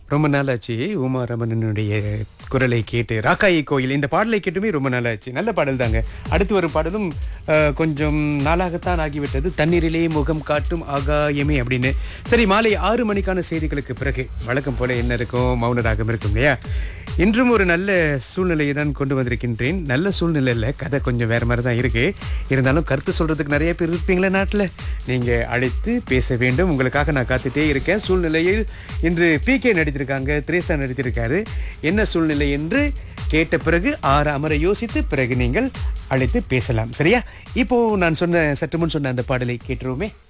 ரொம்ப நாள் ஆச்சு உமா ரமணனுடைய குரலை கேட்டு ராக்காயி கோயில் இந்த பாடலை கேட்டுமே ரொம்ப நாள் ஆச்சு நல்ல பாடல் தாங்க அடுத்து வரும் பாடலும் அஹ், கொஞ்சம் நாளாகத்தான் ஆகிவிட்டது தண்ணீரிலே முகம் காட்டும் ஆகாயமே அப்படின்னு சரி மாலை ஆறு மணிக்கான செய்திகளுக்கு பிறகு வழக்கம் போல என்ன இருக்கும் மௌன ராகம் இருக்கும் இல்லையா இன்றும் ஒரு நல்ல சூழ்நிலையை தான் கொண்டு வந்திருக்கின்றேன் நல்ல சூழ்நிலை இல்லை கதை கொஞ்சம் வேற மாதிரி தான் இருக்கு இருந்தாலும் கருத்து சொல்றதுக்கு நிறைய பேர் இருப்பீங்களே நாட்டில் நீங்க அழைத்து பேச வேண்டும் உங்களுக்காக நான் காத்துட்டே இருக்கேன் சூழ்நிலையில் இன்று பி கே நடித்திருக்காங்க திரேசா நடித்திருக்காரு என்ன சூழ்நிலை என்று கேட்ட பிறகு ஆறு அமர யோசித்து பிறகு நீங்கள் அழைத்து பேசலாம் சரியா இப்போ நான் சொன்ன சற்று முன் சொன்ன அந்த பாடலை கேட்டுருவோமே